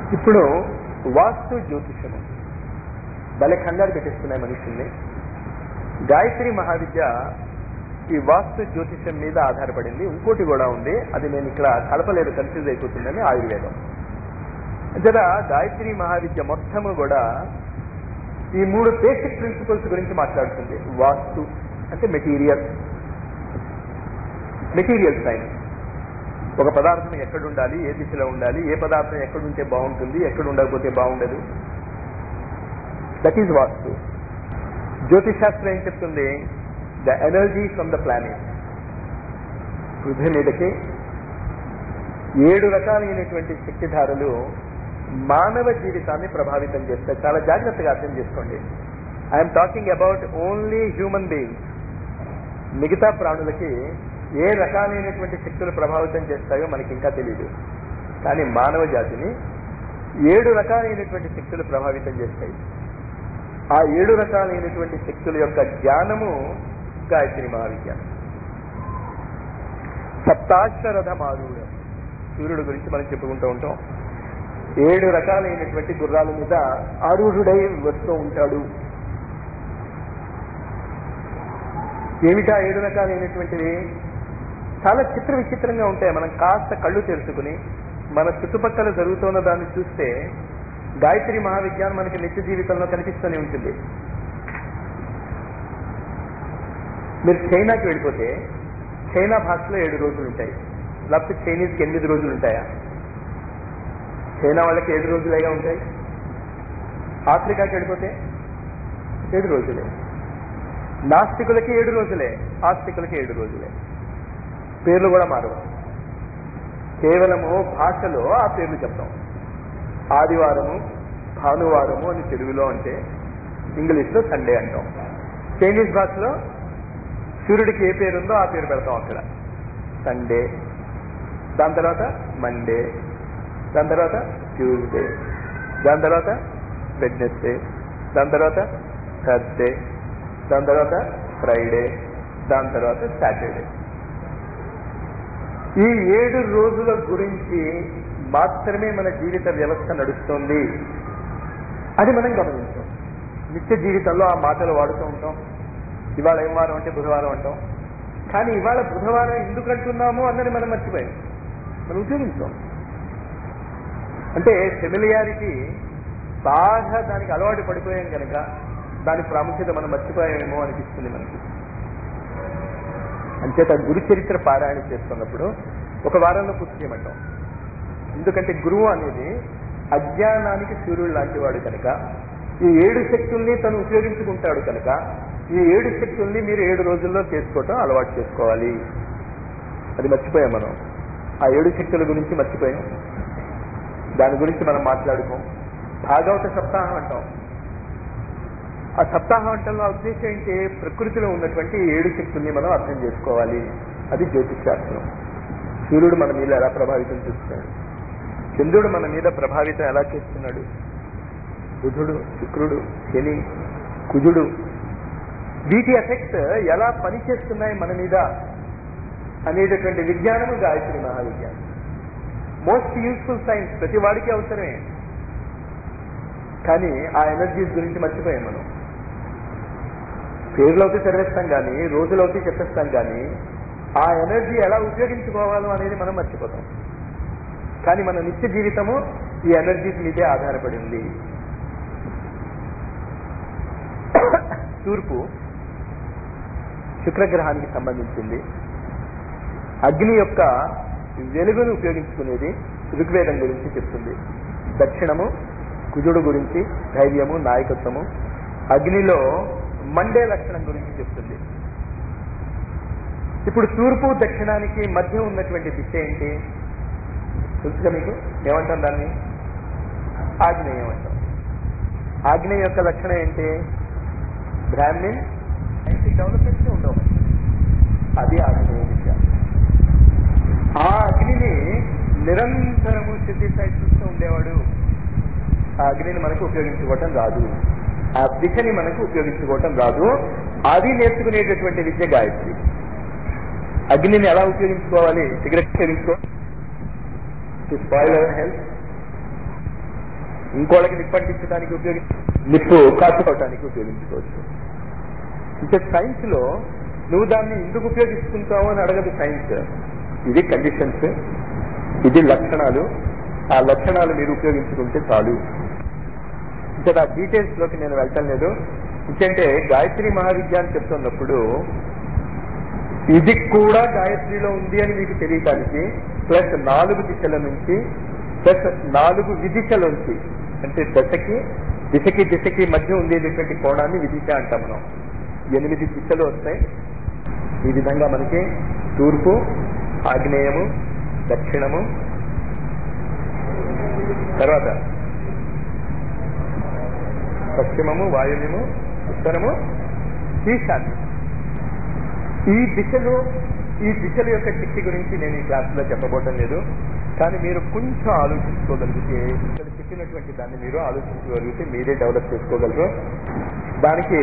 ఇప్పుడు వాస్తు జ్యోతిషము భలే కంగారు పెట్టేస్తున్నాయి మనుషుల్ని గాయత్రి మహావిద్య ఈ వాస్తు జ్యోతిషం మీద ఆధారపడింది ఇంకోటి కూడా ఉంది అది నేను ఇక్కడ కలపలేదు కన్ఫ్యూజ్ అయిపోతుందని ఆయుర్వేదం జర గాయత్రి మహావిద్య మొత్తము కూడా ఈ మూడు బేసిక్ ప్రిన్సిపల్స్ గురించి మాట్లాడుతుంది వాస్తు అంటే మెటీరియల్ మెటీరియల్ సైన్స్ ఒక పదార్థం ఎక్కడ ఉండాలి ఏ దిశలో ఉండాలి ఏ పదార్థం ఎక్కడుంటే బాగుంటుంది ఎక్కడ ఉండకపోతే బాగుండదు దట్ ఈజ్ వాస్తు జ్యోతిష్ శాస్త్రం ఏం చెప్తుంది the energy from the planet పృథ్వీ మీదకి ఏడు రకాలైనటువంటి శక్తిధారలు మానవ జీవితాన్ని ప్రభావితం చేస్తాయి చాలా జాగ్రత్తగా అర్థం చేసుకోండి I'm talking about only human beings మిగతా ప్రాణులకి ఏ రకాలైనటువంటి శక్తులు ప్రభావితం చేస్తాయో మనకి ఇంకా తెలియదు కానీ మానవ జాతిని ఏడు రకాలైనటువంటి శక్తులు ప్రభావితం చేస్తాయి ఆ ఏడు రకాలైనటువంటి శక్తుల యొక్క జ్ఞానము గాయత్రి మహావిజ్ఞానం సప్తాశ్వరథ మారుడు సూర్యుడు గురించి మనం చెప్పుకుంటూ ఉంటాం ఏడు రకాలైనటువంటి గుర్రాల మీద ఆరూఢుడై వస్తూ ఉంటాడు ఏమిటా ఏడు రకాలైనటువంటివి చాలా చిత్ర విచిత్రంగా ఉంటాయి మనం కాస్త కళ్ళు తెరుచుకుని మన చుట్టుపక్కల జరుగుతున్న దాన్ని చూస్తే గాయత్రి మహావిజ్ఞానం మనకి నిత్య జీవితంలో కనిపిస్తూనే ఉంటుంది మీరు చైనాకి వెళ్ళిపోతే చైనా భాషలో ఏడు రోజులు ఉంటాయి లేకపోతే చైనీస్కి ఎనిమిది రోజులు ఉంటాయా చైనా వాళ్ళకి ఏడు రోజులేగా ఉంటాయి ఆఫ్రికాకి వెళ్ళిపోతే ఏడు రోజులే నాస్తికులకి ఏడు రోజులే ఆస్తికులకి ఏడు రోజులే పేర్లు కూడా మారవు కేవలము భాషలో ఆ పేర్లు చెప్తాం ఆదివారము భానువారము అని తెలుగులో అంటే ఇంగ్లీష్లో సండే అంటాం చైనీస్ భాషలో సూర్యుడికి ఏ పేరు ఉందో ఆ పేరు పెడతాం అక్కడ సండే దాని తర్వాత మండే దాని తర్వాత ట్యూస్డే దాని తర్వాత వెడ్నెస్డే దాని తర్వాత థర్స్డే దాని తర్వాత ఫ్రైడే దాని తర్వాత సాటర్డే ఈ ఏడు రోజుల గురించి మాత్రమే మన జీవిత వ్యవస్థ నడుస్తుంది అది మనం గమనించాం నిత్య జీవితంలో ఆ మాటలు వాడుతూ ఉంటాం ఇవాళ ఏం వారం అంటే బుధవారం అంటాం కానీ ఇవాళ బుధవారం ఎందుకు అంటున్నాము అన్నది మనం మర్చిపోయాం మనం ఉపయోగించాం అంటే ఫెమిలియారిటీ బాగా దానికి అలవాటు పడిపోయాం కనుక దాని ప్రాముఖ్యత మనం మర్చిపోయామేమో అనిపిస్తుంది మనకి అంచేత గురు చరిత్ర పారాయణ చేస్తున్నప్పుడు ఒక వారంలో పూర్తి చేయమంటాం ఎందుకంటే గురువు అనేది అజ్ఞానానికి సూర్యుడు లాంటి వాడు కనుక ఈ ఏడు శక్తుల్ని తను ఉపయోగించుకుంటాడు కనుక ఈ ఏడు శక్తుల్ని మీరు ఏడు రోజుల్లో చేసుకోవటం అలవాటు చేసుకోవాలి అది మర్చిపోయాం మనం ఆ ఏడు శక్తుల గురించి మర్చిపోయాం దాని గురించి మనం మాట్లాడుకోం భాగవత సప్తాహం అంటాం ఆ సప్తాహం అంటంలో ఉద్దేశం ఏంటి ప్రకృతిలో ఉన్నటువంటి ఏడు శక్తుల్ని మనం అర్థం చేసుకోవాలి అది జ్యోతిష్ శాస్త్రం సూర్యుడు మన మీద ఎలా ప్రభావితం చేస్తున్నాడు చంద్రుడు మన మీద ప్రభావితం ఎలా చేస్తున్నాడు బుధుడు శుక్రుడు శని కుజుడు వీటి ఎఫెక్ట్ ఎలా పనిచేస్తున్నాయి మన మీద అనేటటువంటి విజ్ఞానము గాయత్రి మహావిజ్ఞానం మోస్ట్ యూస్ఫుల్ సైన్స్ ప్రతి వాడికి అవసరమే కానీ ఆ ఎనర్జీస్ గురించి మర్చిపోయాం మనం పేర్లవుతే చదివేస్తాం కానీ రోజులవుతే చెప్పేస్తాం కానీ ఆ ఎనర్జీ ఎలా ఉపయోగించుకోవాలో అనేది మనం మర్చిపోతాం కానీ మన నిత్య జీవితము ఈ ఎనర్జీస్ మీదే ఆధారపడి ఉంది తూర్పు శుక్రగ్రహానికి సంబంధించింది అగ్ని యొక్క వెలుగును ఉపయోగించుకునేది ఋగ్వేదం గురించి చెప్తుంది దక్షిణము కుజుడు గురించి ధైర్యము నాయకత్వము అగ్నిలో మండే లక్షణం గురించి చెప్తుంది ఇప్పుడు తూర్పు దక్షిణానికి మధ్య ఉన్నటువంటి దిశ ఏంటి తెలుసుగా మీకు ఏమంటాం దాన్ని ఆగ్నేయం అంటాం ఆగ్నేయం యొక్క లక్షణం ఏంటి బ్రాహ్మిన్ సైంటిఫిక్ డెవలప్మెంట్స్ ఉండవు అది ఆగ్నేయ దిశ ఆ అగ్నిని నిరంతరము సింథసైజ్ చేస్తూ ఉండేవాడు ఆ అగ్నిని మనకు ఉపయోగించుకోవటం రాదు ఆ దిశని మనకు ఉపయోగించుకోవటం రాదు అది నేర్చుకునేటటువంటి విద్య గాయత్రి అగ్నిని ఎలా ఉపయోగించుకోవాలి సిగరెట్ సేవించుకో టు స్పాయిల్ అవర్ హెల్త్ ఇంకోళ్ళకి నిప్పు అంటించడానికి ఉపయోగి నిప్పు కాచుకోవడానికి ఉపయోగించుకోవచ్చు ఇంకా సైన్స్ లో నువ్వు దాన్ని ఎందుకు ఉపయోగిస్తుంటావు అని అడగదు సైన్స్ ఇది కండిషన్స్ ఇది లక్షణాలు ఆ లక్షణాలు మీరు ఉపయోగించుకుంటే చాలు ఇంకా ఆ డీటెయిల్స్ లోకి నేను వెళ్తాను లేదు ఇంకంటే గాయత్రి మహావిద్య అని చెప్తున్నప్పుడు ఇది కూడా గాయత్రిలో ఉంది అని మీకు తెలియటానికి ప్లస్ నాలుగు దిశల నుంచి ప్లస్ నాలుగు విదిశల నుంచి అంటే దశకి దిశకి దిశకి మధ్య ఉండేటటువంటి కోణాన్ని విదిశ అంటాం మనం ఎనిమిది దిశలు వస్తాయి ఈ విధంగా మనకి తూర్పు ఆగ్నేయము దక్షిణము తర్వాత పశ్చిమము వాయువ్యము ఉత్తరము ఈశాన్యం ఈ దిశలు ఈ దిశల యొక్క శక్తి గురించి నేను ఈ క్లాసులో చెప్పబోవటం లేదు కానీ మీరు కొంచెం ఆలోచించుకోగలిగితే ఇక్కడ చెప్పినటువంటి దాన్ని మీరు ఆలోచించగలిగితే మీరే డెవలప్ చేసుకోగలరు దానికి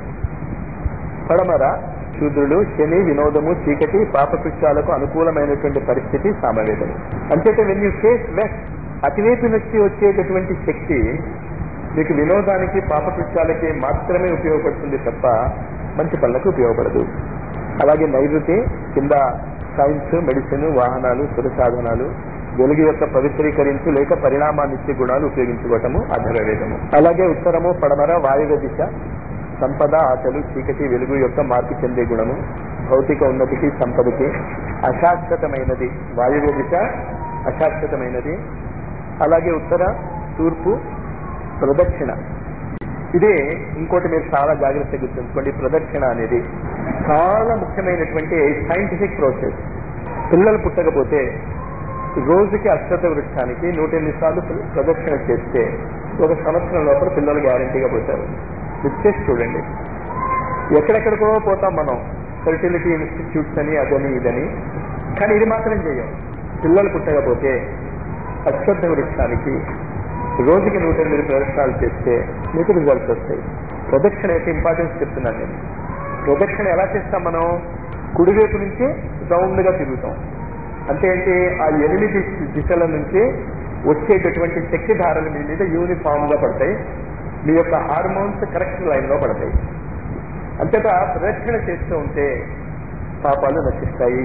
పడమర శూద్రుడు శని వినోదము చీకటి పాపకృత్యాలకు అనుకూలమైనటువంటి పరిస్థితి సామవేదము అంచేత వెన్ యూ ఫేస్ వెస్ట్ అటువైపు నుంచి వచ్చేటటువంటి శక్తి మీకు వినోదానికి పాపకృత్యాలకి మాత్రమే ఉపయోగపడుతుంది తప్ప మంచి పనులకు ఉపయోగపడదు అలాగే నైరుతి కింద సైన్స్ మెడిసిన్ వాహనాలు సుర సాధనాలు వెలుగు యొక్క పవిత్రీకరించు లేక పరిణామాన్నిచ్చే గుణాలు ఉపయోగించుకోవటము అధర్వవేదము అలాగే ఉత్తరము పడమర వాయువ్య దిశ సంపద ఆటలు చీకటి వెలుగు యొక్క మార్పు చెందే గుణము భౌతిక ఉన్నతికి సంపదకి అశాశ్వతమైనది వాయువ్య దిశ అశాశ్వతమైనది అలాగే ఉత్తర తూర్పు ప్రదక్షిణ ఇదే ఇంకోటి మీరు చాలా జాగ్రత్తగా గుర్తుంచుకోండి ప్రదక్షిణ అనేది చాలా ముఖ్యమైనటువంటి సైంటిఫిక్ ప్రాసెస్ పిల్లలు పుట్టకపోతే రోజుకి అశ్వత వృక్షానికి నూట ఎనిమిది సార్లు ప్రదక్షిణ చేస్తే ఒక సంవత్సరం లోపల పిల్లలు గ్యారంటీగా పోతారు మీరు చేసి చూడండి ఎక్కడెక్కడికో పోతాం మనం ఫెర్టిలిటీ ఇన్స్టిట్యూట్స్ అని అదని ఇదని కానీ ఇది మాత్రం చేయం పిల్లలు పుట్టకపోతే అశ్వత్థ వృక్షానికి రోజుకి నూట ఎనిమిది ప్రదక్షిణాలు చేస్తే మీకు రిజల్ట్స్ వస్తాయి ప్రదక్షిణ యొక్క ఇంపార్టెన్స్ చెప్తున్నాను నేను ప్రదక్షిణ ఎలా చేస్తాం మనం కుడివైపు నుంచి రౌండ్ గా తిరుగుతాం అంటే ఏంటి ఆ ఎనిమిది దిశల నుంచి వచ్చేటటువంటి శక్తి ధారలు మీ మీద యూనిఫామ్ గా పడతాయి మీ యొక్క హార్మోన్స్ కరెక్ట్ లైన్ లో పడతాయి అంతటా ప్రదక్షిణ చేస్తూ ఉంటే పాపాలు నశిస్తాయి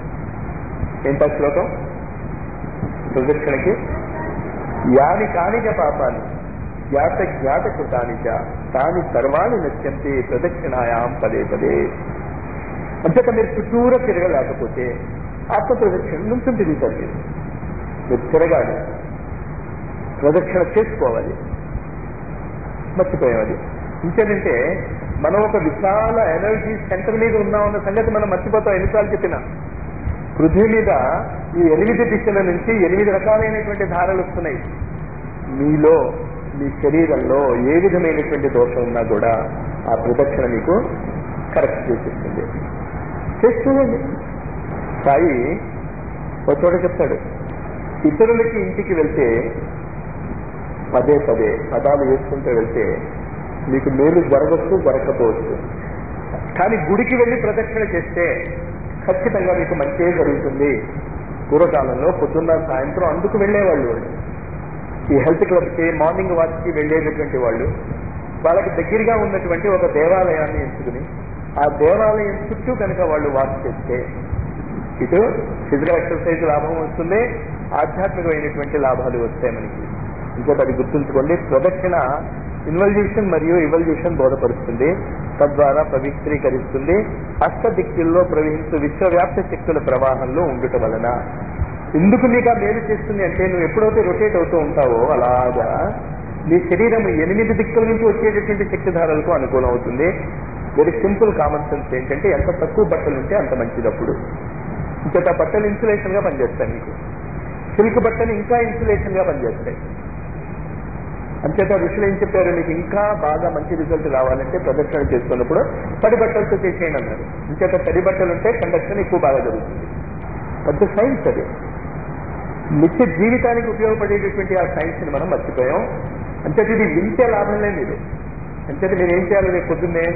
ఏంటా శ్లోకం ప్రదక్షిణకి యాని కానిక పాపాన్ని జ్ఞాత జ్ఞాత కృతానిచ తాని సర్వాణి నశ్యంతి ప్రదక్షిణాయాం పదే పదే అంతేక మీరు చుట్టూరా తిరగలేకపోతే ఆత్మ ప్రదక్షిణ నుంచి తిరుగుతారు మీరు మీరు తిరగాలి ప్రదక్షిణ చేసుకోవాలి మర్చిపోయాం అది ఇంకేంటంటే మనం ఒక విశాల ఎనర్జీ సెంటర్ మీద ఉన్నామన్న సంగతి మనం మర్చిపోతాం ఎన్నిసార్లు చెప్పినా పృథ్వీ మీద ఈ ఎనిమిది దిశల నుంచి ఎనిమిది రకాలైనటువంటి ధారలు వస్తున్నాయి మీలో మీ శరీరంలో ఏ విధమైనటువంటి దోషం ఉన్నా కూడా ఆ ప్రదక్షిణ మీకు కరెక్ట్ చేసిస్తుంది చేస్తుందండి సాయి ఒక చోట చెప్తాడు ఇతరులకి ఇంటికి వెళ్తే పదే పదే పదాలు వేసుకుంటూ వెళ్తే మీకు మేలు జరగచ్చు జరగకపోవచ్చు కానీ గుడికి వెళ్ళి ప్రదక్షిణ చేస్తే ఖచ్చితంగా మీకు మంచి జరుగుతుంది పూర్వకాలంలో పొద్దున్న సాయంత్రం అందుకు వెళ్ళేవాళ్ళు వాళ్ళు ఈ హెల్త్ క్లబ్కి మార్నింగ్ వాచ్కి వెళ్ళేటటువంటి వాళ్ళు వాళ్ళకి దగ్గరగా ఉన్నటువంటి ఒక దేవాలయాన్ని ఎంచుకుని ఆ దేవాలయం చుట్టూ కనుక వాళ్ళు వాక్ చేస్తే ఇటు ఫిజికల్ ఎక్సర్సైజ్ లాభం వస్తుంది ఆధ్యాత్మికమైనటువంటి లాభాలు వస్తాయి మనకి ఇంకోటి అది గుర్తుంచుకోండి ప్రదక్షిణ ఇన్వల్యూషన్ మరియు ఇవల్యూషన్ బోధపరుస్తుంది తద్వారా పవిత్రీకరిస్తుంది అష్ట దిక్కుల్లో ప్రవహించు విశ్వవ్యాప్త శక్తుల ప్రవాహంలో ఉండుట వలన ఎందుకు నీకు ఆ మేలు చేస్తుంది అంటే నువ్వు ఎప్పుడైతే రొటేట్ అవుతూ ఉంటావో అలాగా నీ శరీరం ఎనిమిది దిక్కుల నుంచి వచ్చేటటువంటి శక్తిధారలకు అనుకూలం అవుతుంది వెరీ సింపుల్ కామన్ సెన్స్ ఏంటంటే ఎంత తక్కువ బట్టలు ఉంటే అంత మంచిదప్పుడు ఇంకొక బట్టలు ఇన్సులేషన్ గా పనిచేస్తాయి నీకు సిల్క్ బట్టలు ఇంకా ఇన్సులేషన్ గా పనిచేస్తాయి అంచేత ఋషులు ఏం చెప్పారు మీకు ఇంకా బాగా మంచి రిజల్ట్ రావాలంటే ప్రదక్షిణ చేస్తున్నప్పుడు తడి బట్టలతో చేసేయండి అన్నారు ఇంచేత తడి బట్టలు ఉంటే కండక్షన్ ఎక్కువ బాగా జరుగుతుంది పెద్ద సైన్స్ అది నిత్య జీవితానికి ఉపయోగపడేటటువంటి ఆ సైన్స్ ని మనం మర్చిపోయాం అంచేత ఇది వింటే లాభంలే మీరు అంచేత మీరు ఏం చేయాలి రేపు పొద్దున్నే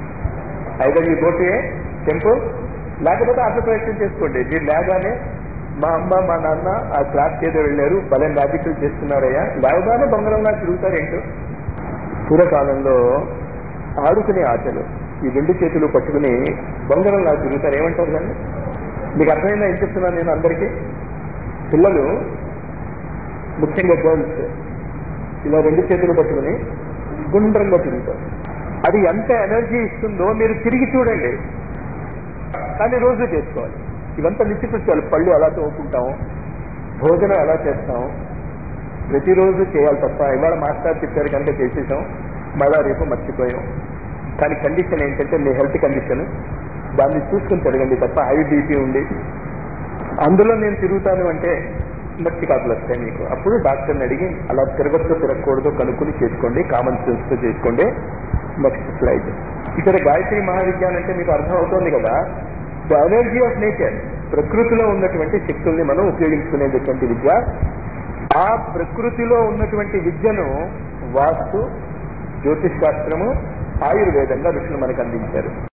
either you go to a temple లేకపోతే అట్లా ప్రయత్నం చేసుకోండి మీరు లేగానే మా అమ్మ మా నాన్న ఆ క్లాస్ ఏదో వెళ్ళారు భలే మ్యాజిక్లు చేస్తున్నారయ్యా లేవగానే బంగారంలా తిరుగుతారు ఏంటో పూర్వకాలంలో ఆడుకునే ఆటలు ఈ రెండు చేతులు పట్టుకుని బొంగరంలా తిరుగుతారు ఏమంటారు దాన్ని మీకు అర్థమైందా ఏం చెప్తున్నాను నేను అందరికీ పిల్లలు ముఖ్యంగా గర్ల్స్ ఇలా రెండు చేతులు పట్టుకుని గుండ్రంగా తిరుగుతారు అది ఎంత ఎనర్జీ ఇస్తుందో మీరు తిరిగి చూడండి కానీ రోజు చేసుకోవాలి ఇవంతా నిత్యకృత్యాలు పళ్ళు ఎలా తోకుంటాం భోజనం ఎలా చేస్తాం ప్రతిరోజు చేయాలి తప్ప ఇవాళ మాస్టర్ చెప్పారు కనుక చేసేసాం మళ్ళా రేపు మర్చిపోయాం కానీ కండిషన్ ఏంటంటే మీ హెల్త్ కండిషన్ దాన్ని చూసుకుని తిరగండి తప్ప హై బీపీ ఉండి అందులో నేను తిరుగుతాను అంటే మర్చికాకులు వస్తాయి మీకు అప్పుడు డాక్టర్ని అడిగి అలా తిరగచ్చో తిరగకూడదో కనుక్కుని చేసుకోండి కామన్ సెన్స్ తో చేసుకోండి నెక్స్ట్ స్లైడ్ ఇక్కడ గాయత్రి మహావిజ్ఞానం అంటే మీకు అర్థం అవుతోంది కదా ద ఎనర్జీ ఆఫ్ నేచర్ ప్రకృతిలో ఉన్నటువంటి శక్తుల్ని మనం ఉపయోగించుకునేటటువంటి విద్య ఆ ప్రకృతిలో ఉన్నటువంటి విద్యను వాస్తు జ్యోతిష్ శాస్త్రము ఆయుర్వేదంగా ఋషులు మనకు అందించారు